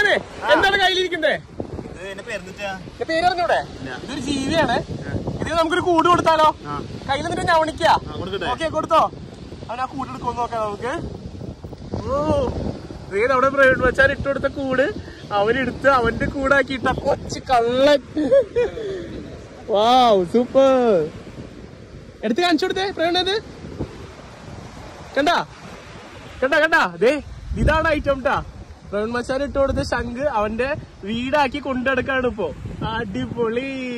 പ്രവീണേ എന്താണ് കയ്യിലിരിക്കുന്നത് ഇത് എന്നെ പേരെന്തിട്ടാ എന്റെ പേര് അറിഞ്ഞൂടെ ഇതൊരു ജീവിയാണ് ഇതിന് നമുക്കൊരു കൂട് കൊടുത്താലോ കയ്യിൽ നിന്നിട്ട് ഞവണിക്കാ കൊടുക്കട്ടെ? ഓക്കെ കൊടുത്തോ അവൻ ആ കൂട് എടുക്കുമെന്ന് നോക്കാം നമുക്ക് ഓ നീ നമ്മുടെ പ്രവീൺ മച്ചാൻ ഇട്ട് കൊടുത്ത കൂട് അവനെടുത്ത് അവന്റെ കൂടാക്കിയിട്ട കൊച്ചു കള്ളൻ വാവ് സൂപ്പർ എടുത്ത് കാണിച്ചു കൊടുത്തേ പ്രവീണത് കണ്ടാ കണ്ടാ കണ്ടാ ദേ ഇതാണ് ഐറ്റം ട്ടാ പ്രവീൺ മച്ചാൻ ഇട്ട് കൊടുത്ത ശംഖ് അവന്റെ വീടാക്കി കൊണ്ടെടുക്കാണ് ഇപ്പോ അടിപൊളി